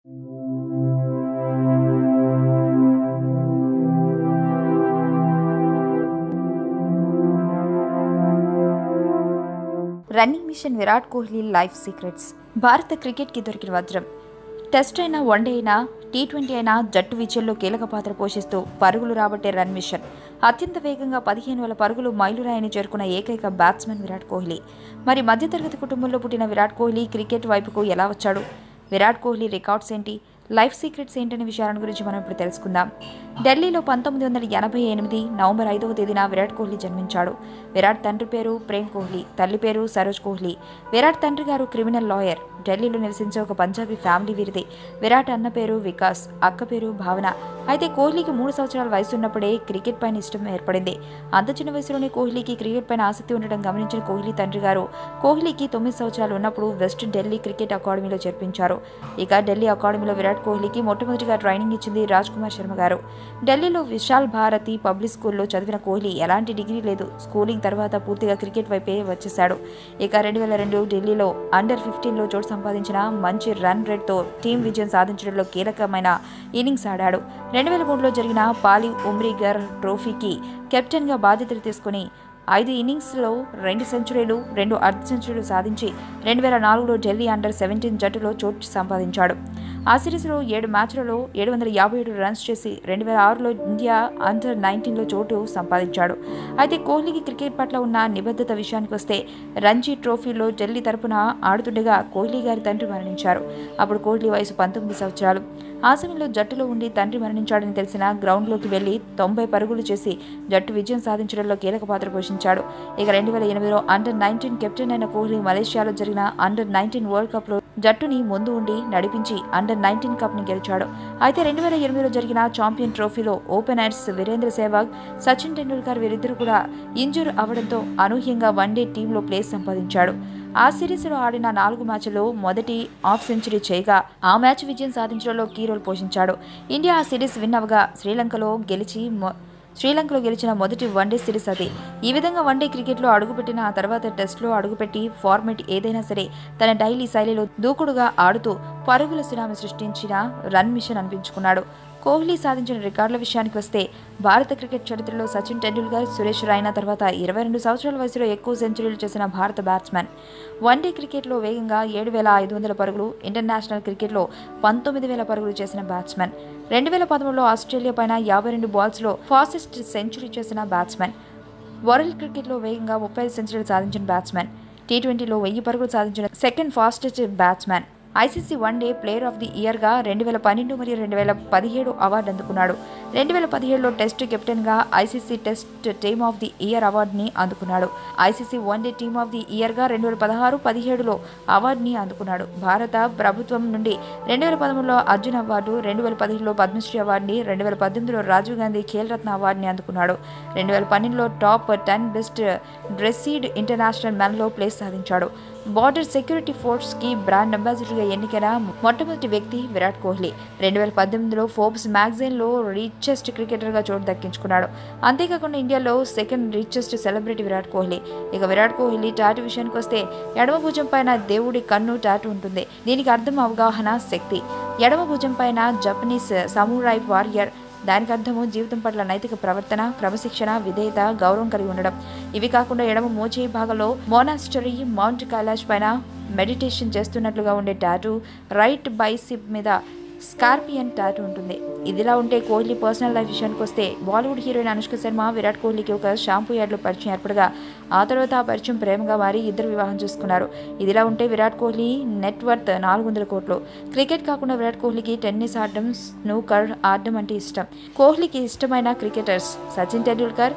running machine Virat Kohli life secrets భారత క్రికెట్కి దొరికిన వజ్రం టెస్ట్ అయినా వన్డే అయినా టీ ట్వంటీ అయినా జట్టు విజయంలో కీలక పాత్ర పోషిస్తూ పరుగులు రాబట్టే రన్ మిషన్ అత్యంత వేగంగా పదిహేను వేల పరుగులు మైలురాయిని చేరుకున్న ఏకైక బ్యాట్స్మెన్ విరాట్ కోహ్లీ మరి మధ్యతరగతి కుటుంబంలో పుట్టిన విరాట్ కోహ్లీ క్రికెట్ వైపుకు ఎలా వచ్చాడు విరాట్ కోహ్లీ రికార్డ్స్ ఏంటి లైఫ్ సీక్రెట్స్ ఏంటనే విషయాల గురించి మనం ఇప్పుడు తెలుసుకుందాం ఢిల్లీలో పంతొమ్మిది వందల ఎనభై ఎనిమిది నవంబర్ ఐదవ తేదీన విరాట్ కోహ్లీ జన్మించాడు విరాట్ తండ్రి పేరు ప్రేమ్ కోహ్లీ తల్లి పేరు సరోజ్ కోహ్లీ విరాట్ తండ్రి గారు క్రిమినల్ లాయర్ ఢిల్లీలో నివసించే ఒక పంజాబీ ఫ్యామిలీ వీరిది విరాట్ అన్న పేరు వికాస్ అక్క పేరు భావన అయితే కోహ్లీకి మూడు సంవత్సరాల వయసు ఉన్నప్పుడే క్రికెట్ పైన ఇష్టం ఏర్పడింది అంత చిన్న వయసులోనే కోహ్లీకి క్రికెట్ పైన ఆసక్తి ఉండడం గమనించిన కోహ్లీ తండ్రి గారు కోహ్లీకి తొమ్మిది సంవత్సరాలు ఉన్నప్పుడు వెస్ట్ ఢిల్లీ క్రికెట్ అకాడమీలో చేర్పించారు ఇక ఢిల్లీ అకాడమీలో విరాట్ కోహ్లీకి మొట్టమొదటిగా ట్రైనింగ్ ఇచ్చింది రాజ్ కుమార్ శర్మ గారు ఢిల్లీలో విశాల్ భారతి పబ్లిక్ స్కూల్లో చదివిన కోహ్లీ ఎలాంటి డిగ్రీ లేదు స్కూలింగ్ తర్వాత పూర్తిగా క్రికెట్ వైపే వచ్చేశాడు ఇక రెండు వేల రెండు ఢిల్లీలో అండర్ ఫిఫ్టీన్లో చోటు సంపాదించిన మంచి రన్ రేట్తో టీం విజయం సాధించడంలో కీలకమైన ఇన్నింగ్స్ ఆడాడు రెండు వేల మూడులో జరిగిన పాలి ఉమ్రీగర్ ట్రోఫీకి కెప్టెన్గా బాధ్యతలు తీసుకుని ఐదు ఇన్నింగ్స్లో రెండు సెంచరీలు రెండు అర్ధ సెంచరీలు సాధించి రెండు వేల నాలుగులో ఢిల్లీ అండర్ సెవెంటీన్ జట్టులో చోటు సంపాదించాడు ఆ సిరీస్లో ఏడు మ్యాచ్లలో ఏడు వందల యాభై ఏడు రన్స్ చేసి రెండు వేల ఆరులో ఇండియా అండర్ నైన్టీన్లో చోటు సంపాదించాడు అయితే కోహ్లీకి క్రికెట్ పట్ల ఉన్న నిబద్ధత విషయానికి వస్తే రంజీ ట్రోఫీలో ఢిల్లీ తరపున ఆడుతుండగా కోహ్లీ గారి తండ్రి మరణించారు అప్పుడు కోహ్లీ వయసు పంతొమ్మిది సంవత్సరాలు ఆ సమయంలో జట్టులో ఉండి తండ్రి మరణించాడని తెలిసిన గ్రౌండ్లోకి వెళ్లి తొంభై పరుగులు చేసి జట్టు విజయం సాధించడంలో కీలక పాత్ర పోషించాడు ఇక రెండు వేల ఎనిమిదిలో అండర్ నైన్టీన్ కెప్టెన్ అయిన కోహ్లీ మలేషియాలో జరిగిన అండర్ నైన్టీన్ వరల్డ్ కప్లో జట్టుని ముందు ఉండి నడిపించి అండర్ నైన్టీన్ కప్ని గెలిచాడు అయితే రెండు వేల ఎనిమిదిలో జరిగిన ఛాంపియన్ ట్రోఫీలో ఓపెనర్స్ వీరేంద్ర సెహ్వాగ్ సచిన్ టెండూల్కర్ వీరిద్దరు కూడా ఇంజూర్ అవడంతో అనూహ్యంగా వన్డే టీంలో ప్లేస్ సంపాదించాడు ఆ సిరీస్లో ఆడిన నాలుగు మ్యాచ్ల్లో మొదటి హాఫ్ సెంచరీ చేయగా ఆ మ్యాచ్ విజయం సాధించడంలో కీ రోల్ పోషించాడు ఇండియా ఆ సిరీస్ విన్ అవగా శ్రీలంకలో గెలిచి మొ- శ్రీలంకలో గెలిచిన మొదటి వన్డే సిరీస్ అది ఈ విధంగా వన్డే క్రికెట్లో అడుగుపెట్టిన ఆ తర్వాత టెస్ట్లో అడుగుపెట్టి ఫార్మెట్ ఏదైనా సరే తన డైలీ శైలిలో దూకుడుగా ఆడుతూ పరుగుల సునామీ సృష్టించిన రన్ మిషన్ అనిపించుకున్నాడు కోహ్లీ సాధించిన రికార్డుల విషయానికి వస్తే భారత క్రికెట్ చరిత్రలో సచిన్ టెండూల్కర్ సురేష్ రైనా తర్వాత ఇరవై రెండు సంవత్సరాల వయసులో ఎక్కువ సెంచరీలు చేసిన భారత బ్యాట్స్మెన్ వన్డే క్రికెట్లో వేగంగా ఏడు వేల ఐదు వందల పరుగులు ఇంటర్నేషనల్ క్రికెట్లో పంతొమ్మిది వేల పరుగులు చేసిన బ్యాట్స్మెన్ రెండు వేల పదమూడులో ఆస్ట్రేలియా పైన యాభై రెండు బాల్స్లో ఫాస్టెస్ట్ సెంచరీ చేసిన బ్యాట్స్మెన్ వరల్డ్ క్రికెట్లో వేగంగా ముప్పై ఐదు సెంచరీలు సాధించిన బ్యాట్స్మెన్ టీ ట్వంటీలో వెయ్యి పరుగులు సాధించిన second fastest batsmen ICC one day player of the ఇయర్గా రెండు వేల పన్నెండు మరియు రెండు వేల పదిహేడు అవార్డు అందుకున్నాడు రెండు వేల పదిహేడులో టెస్ట్ కెప్టెన్గా ICC test team of the year అవార్డుని అందుకున్నాడు ICC one day team of the ఇయర్గా రెండు వేల పదహారు పదిహేడులో అవార్డుని అందుకున్నాడు భారత ప్రభుత్వం నుండి రెండు వేల పదమూడులో అర్జున్ అవార్డు రెండు వేల పదిహేడులో పద్మశ్రీ అవార్డుని రెండు వేల పద్దెనిమిదిలో రాజీవ్ గాంధీ ఖేల్ రత్న అవార్డుని అందుకున్నాడు రెండు వేల పన్నెండులో top ten best dressed international మ్యాన్లో ప్లేస్ సాధించాడు బార్డర్ సెక్యూరిటీ ఫోర్స్కి బ్రాండ్ అంబాసిడర్గా ఎన్నికైన మొట్టమొదటి వ్యక్తి విరాట్ కోహ్లీ రెండు వేల పద్దెనిమిదిలో ఫోర్బ్స్ మ్యాగజైన్లో రిచెస్ట్ క్రికెటర్గా చోటు దక్కించుకున్నాడు అంతేకాకుండా ఇండియాలో second richest celebrity Virat Kohli ఇక విరాట్ కోహ్లీ టాటూ విషయానికి వస్తే ఎడమ భుజం పైన దేవుడి కన్ను టాటూ ఉంటుంది దీనికి అర్థం అవగాహన శక్తి ఎడమ భుజం పైన జపనీస్ సమూరాయ్ వారియర్ దానికి అర్థము జీవితం పట్ల నైతిక ప్రవర్తన క్రమశిక్షణ విధేయత గౌరవం కలిగి ఉండడం ఇవి కాకుండా ఎడమ మోచే భాగంలో మోనాస్టరీ మౌంట్ కైలాష్ పైన మెడిటేషన్ చేస్తున్నట్లుగా ఉండే టాటూ రైట్ బైసిప్ మీద స్కార్పియన్ టాటూ ఉంటుంది ఇదిలా ఉంటే కోహ్లీ పర్సనల్ లైఫ్ విషయానికి వస్తే బాలీవుడ్ హీరోయిన్ అనుష్క శర్మ విరాట్ కోహ్లీకి ఒక షాంపూ యాడ్లో పరిచయం ఏర్పడగా ఆ తర్వాత ఆ పరిచయం ప్రేమగా మారి ఇద్దరు వివాహం చేసుకున్నారు ఇదిలా ఉంటే విరాట్ కోహ్లీ నెట్వర్త్ నాలుగు వందల కోట్లు క్రికెట్ కాకుండా విరాట్ కోహ్లీకి టెన్నిస్ ఆడడం స్నూకర్ ఆడడం అంటే ఇష్టం కోహ్లీకి ఇష్టమైన cricketers Sachin Tendulkar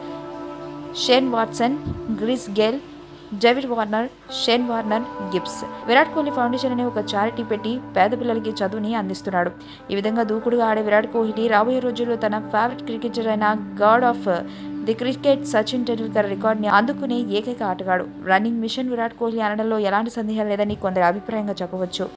Shane Watson Chris Gayle David Warner Shane Warner Gibbs Virat Kohli foundation అనే ఒక చారిటీ పెట్టి పేద పిల్లలకి చదువుని అందిస్తున్నాడు ఈ విధంగా దూకుడుగా ఆడే విరాట్ కోహ్లీ రాబోయే రోజుల్లో తన ఫేవరెట్ క్రికెటర్ అయిన god of the cricket Sachin Tendulkar రికార్డ్ని అందుకునే ఏకైక ఆటగాడు రన్నింగ్ మిషన్ విరాట్ కోహ్లీ అనడంలో ఎలాంటి సందేహం లేదని కొందరి అభిప్రాయంగా చెప్పవచ్చు